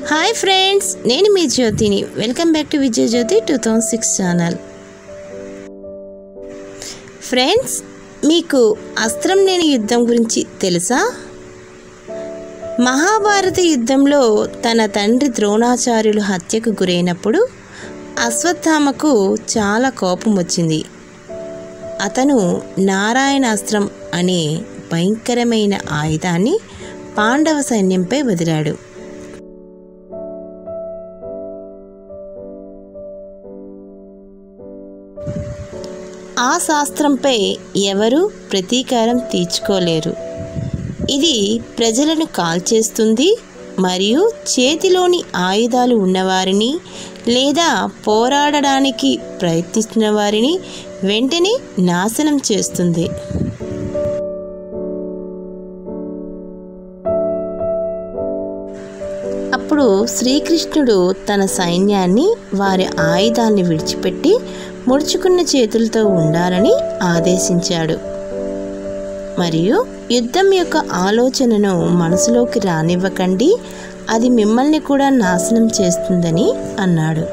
Hi friends నేను మీ జ్యోతిని welcome back to Vijay Jyothi two thousand six channel friends మీకు అస్త్రం లేని యుద్ధం గురించి తెలుసా మహాభారత యుద్ధంలో తన తండ్రి ద్రోణాచార్యులు హత్యకు గురైనప్పుడు అశ్వత్థామకు చాలా కోపం వచ్చింది అతను నారాయణాస్త్రం అనే భయంకరమైన ఆయుధాన్ని పాండవ సైన్యంపై వదిలాడు ఆ శాస్త్రంపై ఎవరూ ప్రతీకారం తీర్చుకోలేరు ఇది ప్రజలను కాల్చేస్తుంది మరియు చేతిలోని ఆయుధాలు ఉన్నవారిని లేదా పోరాడడానికి ప్రయత్నిస్తున్న వారిని వెంటనే నాశనం చేస్తుంది అప్పుడు శ్రీకృష్ణుడు తన సైన్యాన్ని వారి ఆయుధాన్ని విడిచిపెట్టి ముడుచుకున్న చేతులతో ఉండాలని ఆదేశించాడు మరియు యుద్ధం యొక్క ఆలోచనను మనసులోకి రానివ్వకండి అది మిమ్మల్ని కూడా నాశనం చేస్తుందని అన్నాడు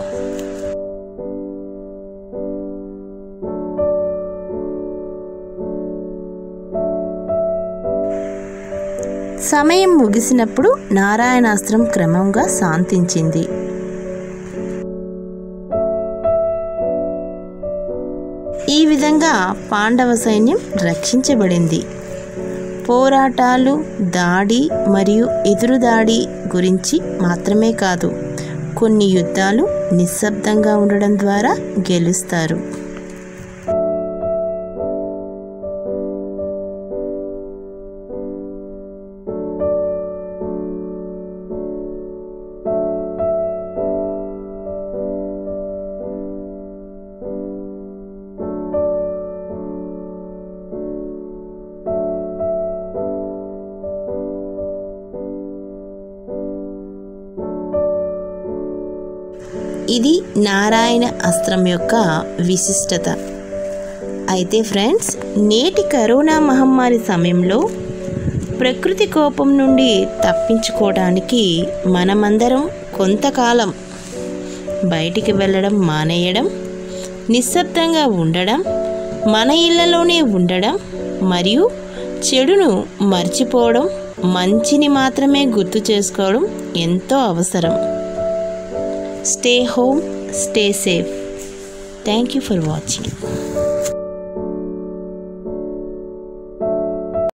సమయం ముగిసినప్పుడు నారాయణాస్త్రం క్రమంగా శాంతించింది ఈ విధంగా పాండవ సైన్యం రక్షించబడింది పోరాటాలు దాడి మరియు ఎదురుదాడి గురించి మాత్రమే కాదు కొన్ని యుద్ధాలు నిశ్శబ్దంగా ఉండడం ద్వారా గెలుస్తారు ఇది నారాయణ అస్త్రం యొక్క విశిష్టత అయితే ఫ్రెండ్స్ నేటి కరోనా మహమ్మారి సమయంలో ప్రకృతి కోపం నుండి తప్పించుకోవడానికి మనమందరం కొంతకాలం బయటికి వెళ్ళడం మానేయడం నిశ్శబ్దంగా ఉండడం మన ఇళ్లలోనే ఉండడం మరియు చెడును మర్చిపోవడం మంచిని మాత్రమే గుర్తు చేసుకోవడం ఎంతో అవసరం Stay home, stay safe. Thank you for watching.